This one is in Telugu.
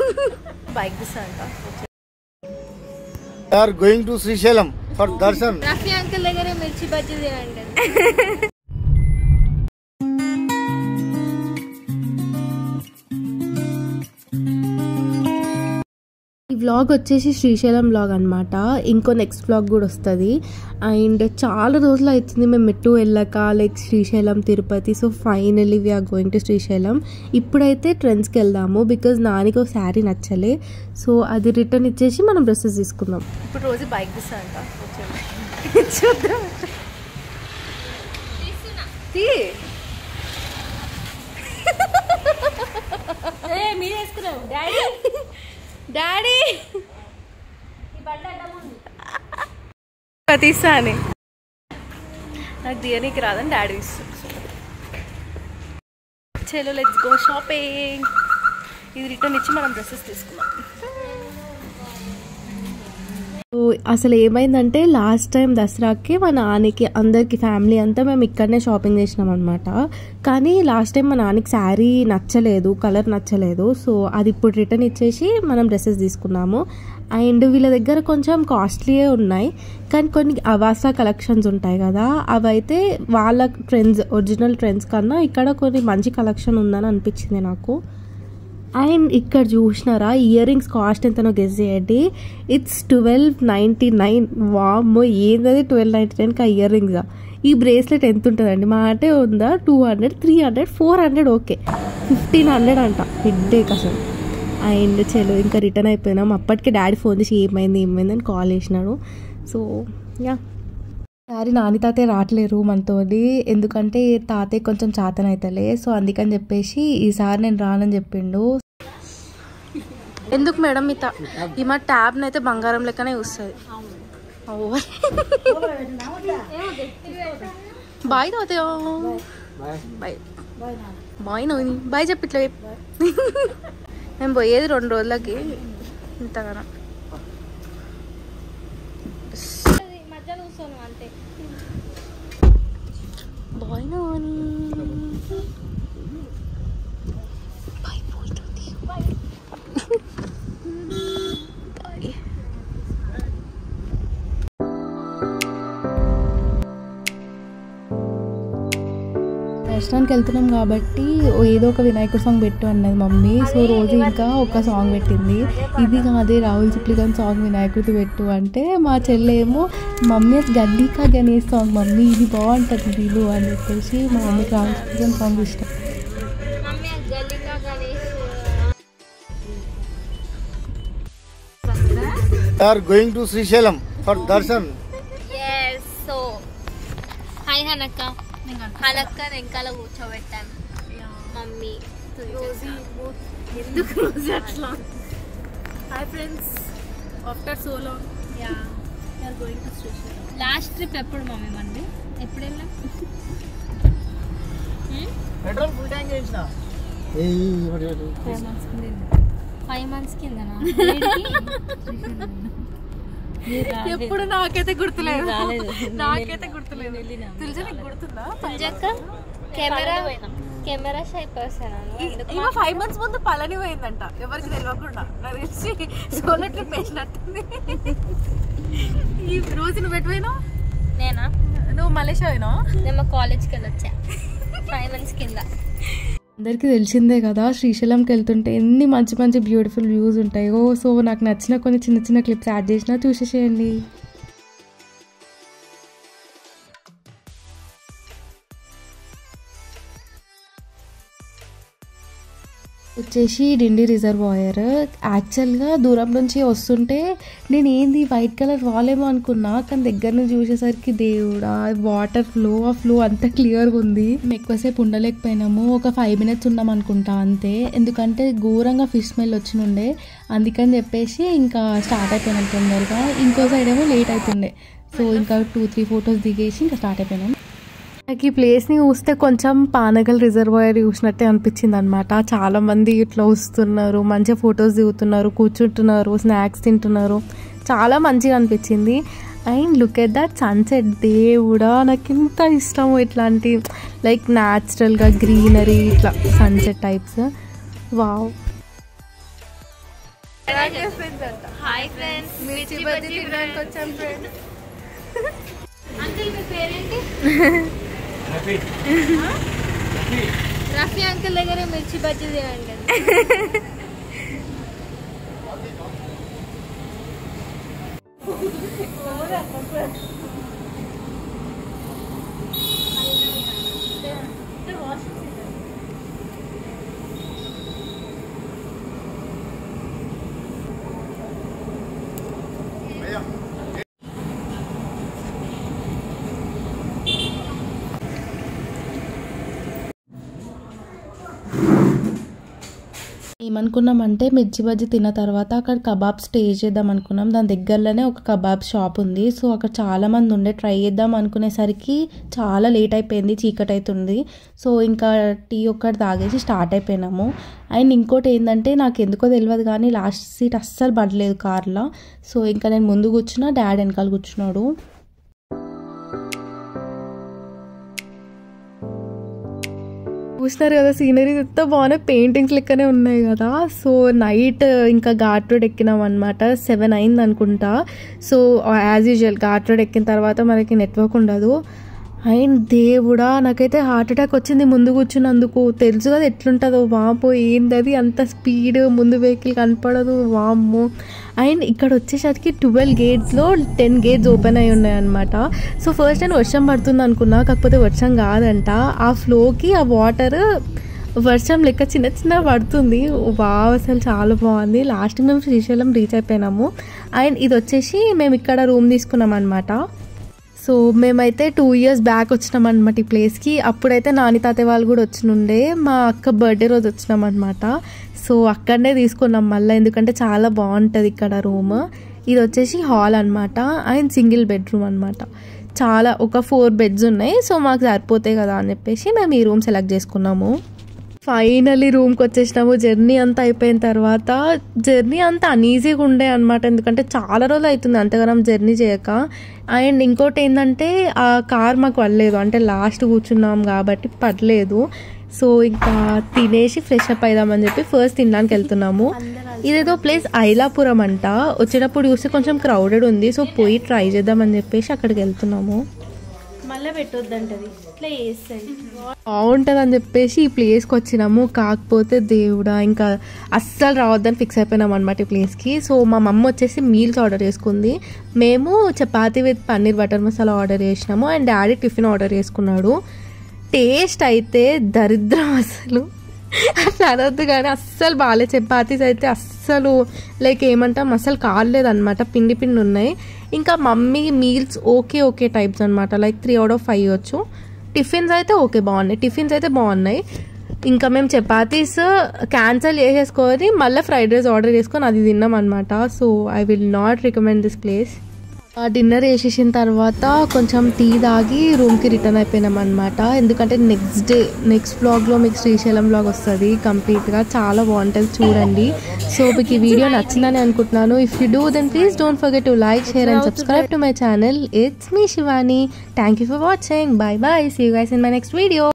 బైక్ తీస్తాంట are going to Srisailam for darshan. Rafi uncle దగ్గర మిర్చి బజ్జీ తినండి ఈ వ్లాగ్ వచ్చేసి శ్రీశైలం వ్లాగ్ అనమాట ఇంకో నెక్స్ట్ వ్లాగ్ కూడా వస్తుంది అండ్ చాలా రోజులు అవుతుంది మేము మెట్టు వెళ్ళాక like Srisailam Tirupati so finally we are going to Srisailam ఇప్పుడైతే ట్రెండ్స్కి వెళ్దాము బికాజ్ నానికి ఒక శారీ నచ్చలే సో అది రిటర్న్ ఇచ్చేసి మనం డ్రెస్సెస్ తీసుకుందాం ఇప్పుడు రోజు బైక్ తీస్తాంట చూద్దాం తీ మీరు వేసుకున్నావు డాడీ డాడీ తీస్తా అని నాకు దియనీకి రాదని డాడీ తీస్తాడు చలో లెట్స్ గో షాపింగ్ ఇది రిటర్న్ ఇచ్చి మనం డ్రెస్సెస్ తీసుకున్నాం సో అసలు ఏమైందంటే లాస్ట్ టైం దసరాకి మా నాన్నకి అందరికి ఫ్యామిలీ అంతా మేము ఇక్కడనే షాపింగ్ చేసినాం అనమాట కానీ లాస్ట్ టైం మా నాన్నకి శారీ నచ్చలేదు కలర్ నచ్చలేదు సో అది ఇప్పుడు రిటర్న్ ఇచ్చేసి మనం డ్రెస్సెస్ తీసుకున్నాము అండ్ వీళ్ళ దగ్గర కొంచెం కాస్ట్లీయే ఉన్నాయి కానీ కొన్ని అవాసా కలెక్షన్స్ ఉంటాయి కదా అవైతే వాళ్ళ ట్రెండ్స్ ఒరిజినల్ ట్రెండ్స్ కన్నా ఇక్కడ కొన్ని మంచి కలెక్షన్ ఉందని అనిపించింది నాకు అండ్ ఇక్కడ చూసినారా ఇయర్ రింగ్స్ కాస్ట్ ఎంతనో గెస్ చేయండి ఇట్స్ ట్వెల్వ్ నైంటీ నైన్ వామ్మో ఏంటది ట్వెల్వ్ నైంటీ నైన్కి ఆ ఇయర్ రింగ్స్ ఈ బ్రేస్లెట్ ఎంత ఉంటుందండి మా అంటే ఉందా two hundred three hundred four hundred okay fifteen hundred అంట హెడ్ఏక్ అసలు అండ్ చలో ఇంకా రిటర్న్ అయిపోయినాం అప్పటికే డాడీ ఫోన్ చేసి ఏమైంది ఏమైంది అని కాల్ చేసినాడు సో యా సారి నాని తాతయ్య రావట్లేరు మనతో ఎందుకంటే తాతయ్య కొంచెం చాతన అవుతలే సో అందుకని చెప్పేసి ఈసారి నేను రానని చెప్పిండు ఎందుకు మేడం మీ తా ఈ మా ట్యాబ్ని అయితే బంగారం లెక్కనే వస్తుంది బాయ్ తాతయ్య బాయ్ బాయ్ నోని బాయ్ చెప్పిట్లే మేము పోయేది రెండు రోజులకి ఇంతగానో మధ్యలో కూర్చోను అంతే బాయ్ నోని బాయ్ పోతుంది బాయ్ దర్శనానికి వెళ్తున్నాం కాబట్టి ఓ ఏదో ఒక వినాయకుడు సాంగ్ పెట్టు అన్నది మమ్మీ సో రోజు ఇంకా ఒక సాంగ్ పెట్టింది ఇది కాదే రాహుల్ సిప్లిగన్ సాంగ్ వినాయకుడిది పెట్టు అంటే మా చెల్లె ఏమో మమ్మీ అది గల్లీకా గణేష్ సాంగ్ మమ్మీ ఇది బాగుంటుంది వీలు అని చెప్పేసి మా మమ్మీకి రాహుల్ సిప్లిగన్ సాంగ్ ఇష్టం మమ్మీ గల్లికా గణేష్ They are going to Srisailam for darshan. Yes so hi హనక్క హనక్క వెనకాల కూర్చోబెట్టాను మమ్మీ ఎందుకు రోజు అట్లా hi friends after so long yeah are going to station last trip ఎప్పుడు మమ్మీ మంది ఎప్పుడు వెళ్ళాం Petrol full tank చేసిన. ఫైవ్ మంత్స్ కిందనా ఎప్పుడు నాకైతే గుర్తులేదు నాకైతే గుర్తులేదు తెలుసా నీకు గుర్తుందా పుంజక్క కెమెరా కెమెరా షై పర్సన్ ఇంకా ఫైవ్ మంత్స్ ముందు పళని పోయిందంట ఎవరికి తెలియకుండా నాకు తెలిసి సోలో ట్రిప్ వేసినట్టుంది ఈ రోజు నువ్వు ఎటు పోయినావు నేనా నువ్వు మలేషియా పోయినావా నేను మా కాలేజ్కి వెళ్ళొచ్చా ఫైవ్ మంత్స్ కింద అందరికీ తెలిసిందే కదా శ్రీశైలంకి వెళ్తుంటే ఎన్ని మంచి మంచి బ్యూటిఫుల్ వ్యూస్ ఉంటాయో సో నాకు నచ్చిన కొన్ని చిన్న చిన్న క్లిప్స్ యాడ్ చేసినా చూసేసేయండి వచ్చేసి డిండి రిజర్వాయర్ యాక్చువల్గా దూరం నుంచి వస్తుంటే నేను ఏంది వైట్ కలర్ వాలేమో అనుకున్నా కానీ దగ్గర నుంచి చూసేసరికి దేవుడా వాటర్ ఫ్లో ఆ ఫ్లో అంత క్లియర్గా ఉంది మేము ఎక్కువసేపు ఉండలేకపోయినాము ఒక ఫైవ్ మినిట్స్ ఉన్నాం అనుకుంటా అంతే ఎందుకంటే ఘోరంగా ఫిష్ స్మెల్ వచ్చినుండే అందుకని చెప్పేసి ఇంకా స్టార్ట్ అయిపోయినాం తొందరగా ఇంకో సైడ్ ఏమో లేట్ అవుతుండే సో ఇంకా టూ త్రీ ఫొటోస్ దిగేసి ఇంకా స్టార్ట్ అయిపోయినాం నాకు ఈ ప్లేస్ని చూస్తే కొంచెం పానగల్ రిజర్వాయర్ చూసినట్టే అనిపించింది అనమాట చాలా మంది ఇట్లా వస్తున్నారు మంచిగా ఫొటోస్ దిగుతున్నారు కూర్చుంటున్నారు స్నాక్స్ తింటున్నారు చాలా మంచిగా అనిపించింది and look at that sunset దేవుడా నాకు ఎంత ఇష్టము ఇట్లాంటి లైక్ న్యాచురల్గా గ్రీనరీ ఇట్లా sunset types wow hi friends mirchi bajji తినడానికి వచ్చాం ఫ్రెండ్స్ అంకుల్ మీ పేరేంటి రఫీ అంకుల్ దగ్గర మిర్చి బజ్జీ తినండి ఏమనుకున్నామంటే మిర్చి బజ్జీ తిన్న తర్వాత అక్కడ కబాబ్ స్టే చేద్దాం అనుకున్నాం దాని దగ్గరలోనే ఒక కబాబ్ షాప్ ఉంది సో అక్కడ చాలా మంది ఉండే ట్రై చేద్దాం అనుకునేసరికి చాలా లేట్ అయిపోయింది చీకటి అవుతుంది సో ఇంకా టీ ఒక్కటి తాగేసి స్టార్ట్ అయిపోయినాము అండ్ ఇంకోటి ఏంటంటే నాకు ఎందుకో తెలియదు కానీ లాస్ట్ సీట్ అస్సలు పడలేదు కార్లో సో ఇంకా నేను ముందు కూర్చున్నా డాడ్ వెనకాల కూర్చున్నాడు చూసినారు కదా సీనరీస్ ఎంత బాగున్నాయి పెయింటింగ్స్ లెక్కనే ఉన్నాయి కదా సో నైట్ ఇంకా ఘాట్ రోడ్ ఎక్కినాం అనమాట సెవెన్ అయింది అనుకుంటా so as usual ghat road ఎక్కిన తర్వాత మనకి నెట్వర్క్ ఉండదు అండ్ దేవుడా నాకైతే హార్ట్ అటాక్ వచ్చింది ముందు కూర్చున్నందుకు తెలుసు కదా ఎట్లుంటుందో వాపో ఏంది అది అంత స్పీడ్ ముందు వెహికల్ కనపడదు వామ్మో అండ్ ఇక్కడ వచ్చేసరికి ట్వెల్వ్ గేట్స్లో టెన్ గేట్స్ ఓపెన్ అయి ఉన్నాయి అనమాట సో ఫస్ట్ నేను వర్షం పడుతుంది అనుకున్నా కాకపోతే వర్షం కాదంట ఆ ఫ్లోకి ఆ వాటర్ వర్షం లెక్క చిన్న చిన్న పడుతుంది వావ్ అసలు చాలా బాగుంది లాస్ట్ మేము శ్రీశైలం రీచ్ అయిపోయినాము అండ్ ఇది వచ్చేసి మేము ఇక్కడ రూమ్ తీసుకున్నాం అనమాట సో మేమైతే టూ ఇయర్స్ బ్యాక్ వచ్చినాం అనమాట ఈ ప్లేస్కి అప్పుడైతే నాని తాతయ్య వాళ్ళు కూడా వచ్చినుండే మా అక్క బర్త్డే రోజు వచ్చినాం అనమాట సో అక్కడనే తీసుకున్నాం మళ్ళీ ఎందుకంటే చాలా బాగుంటుంది ఇక్కడ రూమ్ ఇది వచ్చేసి హాల్ అనమాట అండ్ సింగిల్ బెడ్రూమ్ అనమాట చాలా ఒక ఫోర్ బెడ్స్ ఉన్నాయి సో మాకు సరిపోతాయి కదా అని చెప్పేసి మేము ఈ రూమ్ సెలెక్ట్ చేసుకున్నాము ఫైనల్లీ రూమ్కి వచ్చేసినాము జర్నీ అంతా అయిపోయిన తర్వాత జర్నీ అంతా అనీజీగా ఉండే అనమాట ఎందుకంటే చాలా రోజులు అవుతుంది అంతగానం జర్నీ చేయక అండ్ ఇంకోటి ఏంటంటే ఆ కార్ మాకు పడలేదు అంటే లాస్ట్ కూర్చున్నాం కాబట్టి పడలేదు సో ఇంకా తినేసి ఫ్రెష్ అప్ అయిదామని చెప్పి ఫస్ట్ తినడానికి వెళ్తున్నాము ఇదేదో ప్లేస్ ఐలాపురం అంట వచ్చేటప్పుడు చూస్తే కొంచెం క్రౌడెడ్ ఉంది సో పోయి ట్రై చేద్దామని చెప్పేసి అక్కడికి వెళ్తున్నాము మళ్ళీ పెట్టొద్దంటది ఇట్లా చేస్తుంది బాగుంటుంది అని చెప్పేసి ఈ ప్లేస్కి వచ్చినాము కాకపోతే దేవుడా ఇంకా అస్సలు రావద్దని ఫిక్స్ అయిపోయినాం అనమాట ఈ ప్లేస్కి సో మా మమ్మ వచ్చేసి మీల్స్ ఆర్డర్ చేసుకుంది మేము chapati with paneer butter masala order చేసినాము అండ్ డాడీ టిఫిన్ ఆర్డర్ చేసుకున్నాడు టేస్ట్ అయితే దరిద్రం అసలు అట్లా అనొద్దు కానీ అస్సలు బాగాలే చపాతీస్ అయితే అస్సలు లైక్ ఏమంటాం అస్సలు కాలేదన్నమాట పిండి పిండి ఉన్నాయి ఇంకా mummy meals okay okay types అనమాట like three out of five వచ్చు టిఫిన్స్ అయితే ఓకే బాగున్నాయి టిఫిన్స్ అయితే బాగున్నాయి ఇంకా మేము చపాతీస్ క్యాన్సిల్ చేసేసుకొని మళ్ళీ ఫ్రైడ్ రైస్ ఆర్డర్ చేసుకొని అది తిన్నాం అనమాట so I will not recommend this place dinner వేసేసిన తర్వాత కొంచెం టీ తాగి రూమ్కి రిటర్న్ అయిపోయినాం అనమాట ఎందుకంటే నెక్స్ట్ డే నెక్స్ట్ బ్లాగ్లో మీకు శ్రీశైలం బ్లాగ్ వస్తుంది కంప్లీట్గా చాలా బాగుంటుంది చూడండి సో మీకు ఈ వీడియో నచ్చిందని అనుకుంటున్నాను if you do then please don't forget to like share and subscribe to my channel it's me Shivani thank you for watching bye bye see you guys in my next video